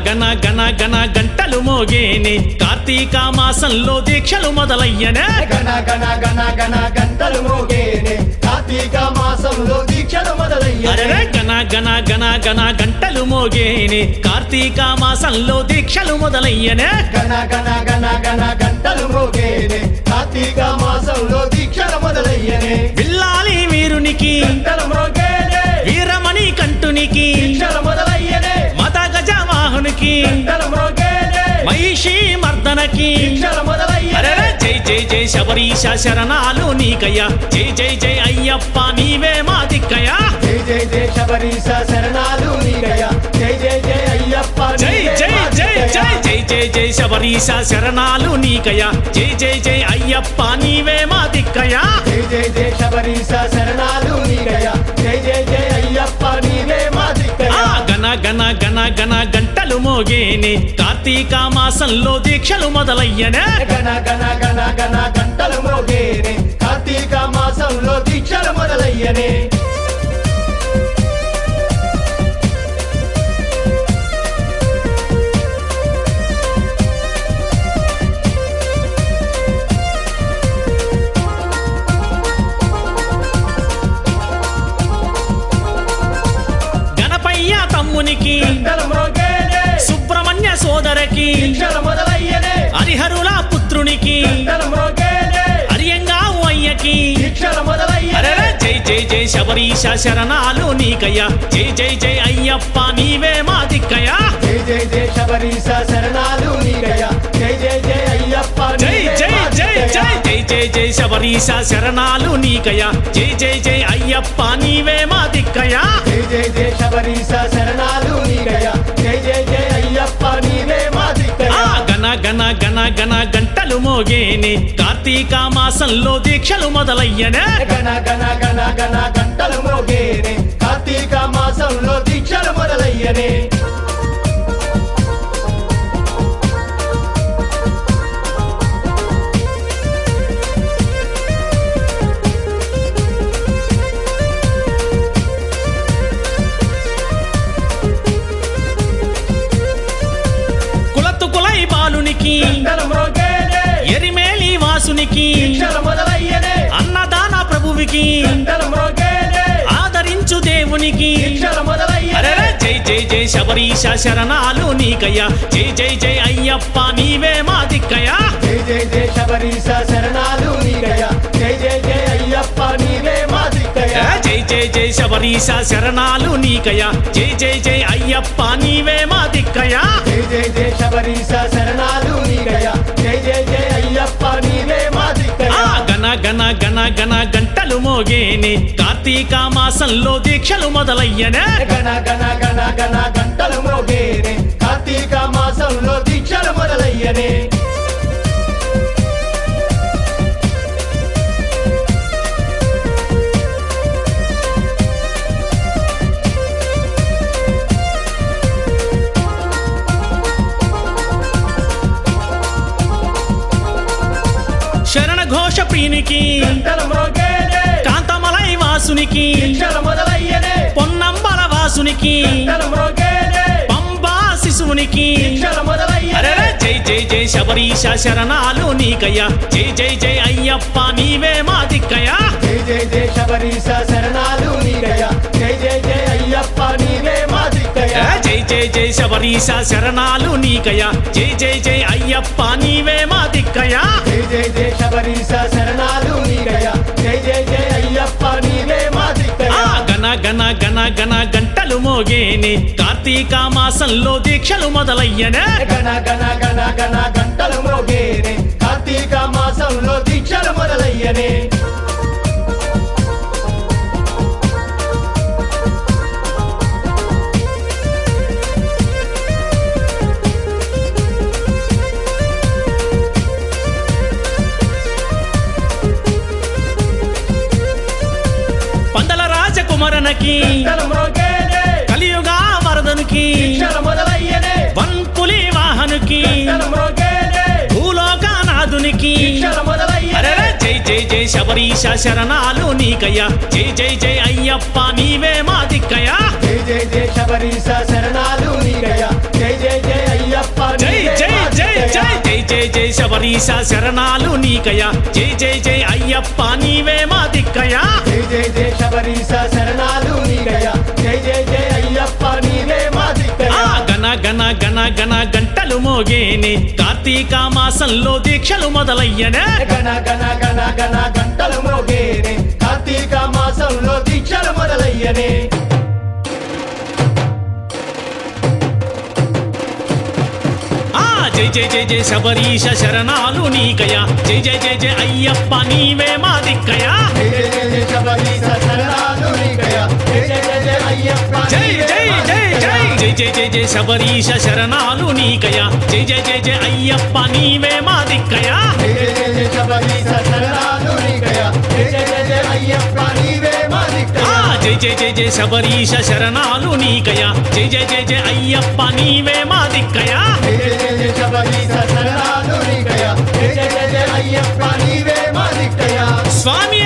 గన గన గన గంటలు మోగేనే కార్తీక మాసంలో దీక్షలు మొదలయ్యనే గణ గణ గణ గణ గంటలు మోగేనే కార్తీక మాసంలో దీక్షలు మొదలయ్యనే అరే గన గన గన గన గంటలు మోగేనే కార్తీక మాసంలో దీక్షలు మొదలయ్యనే గణ గణ గణ గణ గంటలు మోగేనే కార్తీక మాసంలో దీక్షలు మొదలయ్యనే విల్లాలి వీరునికి గంటలు మోగేనే వీరమణి కంటునికి దీక్షలు మొదలయ్యనే మత గజవాహునికి గంటలు మోగేనే మహిషి మర్దనకి దీక్షలు మొదలయ్యనే అరెరే జై జై జై శబరీశ శరణాలు నీకయ్యా జై జై జై అయ్యప్ప నీవే మా దిక్కయ్యా జై జై జై శబరీశ శరణాలు నీరయ్య జై జై జై అయ్యప్ప జై నీవే జై మా జై దిక్కయ్య. జై జై జై జై శబరీశ శరణాలు నీకయ్యా జై జై జై అయ్యప్ప నీవే మా దిక్కయ్యా జై జై జై శబరీశ శరణాలు నీరయ్య జై జై జై అయ్యప్ప నీవే మా దిక్కయ్య. ఆ గన గన గన గన గంటలు మోగేనే కార్తీక మాసంలో దీక్షలు మొదలయ్యనే గణ గణ గణ గణ గంటలు మోగేనే కార్తీక మాసంలో దీక్షలు మొదలయ్యనే గణపయ్య తమ్మునికి గంటలు మోగేనే సుబ్రహ్మణ్య సోదరకి దీక్షలు మొదలయ్యనే హరిహరుల పుత్రునికి గంటలు మోగేనే అరియంగావు అయ్యకి దీక్షలు మొదలయ్యనే అరెరే జై జై జై శబరీశ శరణాలు నీకయ్యా జై జై జై అయ్యప్ప నీవే మా దిక్కయ్యా జై జై జై శబరీశ శరణాలు నీరయ్య జై జై జై అయ్యప్ప జై నీవే జై మా జై దిక్కయ్య. జై జై జై జై శబరీశ శరణాలు నీకయ్యా జై జై జై అయ్యప్ప నీవే మా దిక్కయ్యా జై జై జై శబరీశ శరణాలు నీరయ్య జై జై జై అయ్యప్ప నీవే మా ఆ దిక్కయ్య గన గన గన గన గంటలు మోగేనే కార్తీక మాసంలో దీక్షలు మొదలయ్యనే గణ గణ గణ గణ గంటలు మోగేనే కార్తీక మాసంలో దీక్షలు మొదలయ్యనే కులతుకులై బాలునికి గంటలు మోగేనే ఎరిమేలి వాసునికి దీక్షలు మొదలయ్యనే అన్నదాన ప్రభువికి గంటలు మోగేనే ఆదరించు దేవునికి దీక్షలు మొదలయ్యనే అరెరే జై జై జై శబరీశ శరణాలు నీకయ్యా జై జై జై అయ్యప్ప నీవే మా దిక్కయ్యా జై జై జై శబరీశ శరణాలు నీరయ్య జై జై జై అయ్యప్ప నీవే మా దిక్కయ్య ఏ జై జై జై శబరీశ శరణాలు నీకయ్యా జై జై జై అయ్యప్ప నీవే మా దిక్కయ్యా జై జై జై శబరీశ శరణాలు నీరయ్య జై జై జై అయ్యప్ప నీవే మా ఆ దిక్కయ్య గన గన గన గన గంటలు మోగేనే కార్తీక మాసంలో దీక్షలు మొదలయ్యనే గణ గణ గణ గణ గంటలు మోగేనే కార్తీక మాసంలో దీక్షలు మొదలయ్యనే శరణ ఘోష ప్రియునికి గంటలు మోగేనే కాంతమలై వాసునికి దీక్షలు మొదలయ్యనే పొన్నంబల వాసునికి గంటలు మోగేనే పంబా శిశువునికి దీక్షలు మొదలయ్యనే అరెరే జై జై జై శబరీశ శరణాలు నీకయ్యా జై జై జై అయ్యప్ప నీవే మా దిక్కయ్యా జై జై జై శబరీశ శరణాలు నీరయ్య జై జై జై అయ్యప్ప నీవే మా దిక్కయ్య ఏ జై జై జై శబరీశ శరణాలు నీకయ్యా జై జై జై అయ్యప్ప నీవే మా దిక్కయ్యా జై జై జై శబరీశ శరణాలు నీరయ్య జై జై జై అయ్యప్ప నీవే మా ఆ దిక్కయ్య గన గన గన గన గంటలు మోగేనే కార్తీక మాసంలో దీక్షలు మొదలయ్యనే గణ గణ గణ గణ గంటలు మోగేనే కార్తీక మాసంలో దీక్షలు మొదలయ్యనే పందల రాజకుమరనకి గంటలు మోగేనే కలియుగా వరదనికి దీక్షలు మొదలయ్యనే వన్పులి వాహనుకి గంటలు మోగేనే భూలోకనాథునికి దీక్షలు మొదలయ్యనే అరెరే జై జై జై శబరీశ శరణాలు నీకయ్యా జై జై జై అయ్యప్ప నీవే మా దిక్కయ్యా జై జై జై శబరీశ శరణాలు నీరయ్య జై జై జై జై శబరీశ శరణాలు నీకయ్యా జై జై జై అయ్యప్ప నీవే మా దిక్కయ్యా జై జై జై శబరీశ శరణాలు నీకయ్యా జై జై జై అయ్యప్ప నీవే మా ఆ దిక్కయ్యా గణ గణ గణ గణ గంటలు మోగేనే కార్తీక మాసంలో దీక్షలు మొదలయ్యనే గణ గణ గణ గణ గంటలు మోగేనే కార్తీక మాసంలో దీక్షలు మొదలయ్యనే ఆ జై జై జై జై శబరీశ శరణాలు నీకయ్యా జై జై జై జై అయ్యప్ప నీవే మా దిక్కయ్యా జై జై జై జై శబరీశ శరణాలు నీకయ్యా జై జై జై జై అయ్యప్ప జై నీవే జై మా జై జై దిక్కయ్యా. జై జై జై జై శబరీశ శరణాలు నీకయ్యా జై జై జై జై అయ్యప్ప నీవే మా దిక్కయ్యా జై జై జై జై శబరీశ శరణాలు నీకయ్యా జై జై జై జై అయ్యప్ప నీవే మా ఆ దిక్కయ్యా జై జై జై జై శబరీశ శరణాలు నీకయ్యా జై జై జై జై అయ్యప్ప నీవే మా దిక్కయ్యా జై జై జై జై శబరీశ శరణాలు నీకయ్యా జై జై జై జై అయ్యప్ప నీవే మా దిక్కయ్యా స్వామి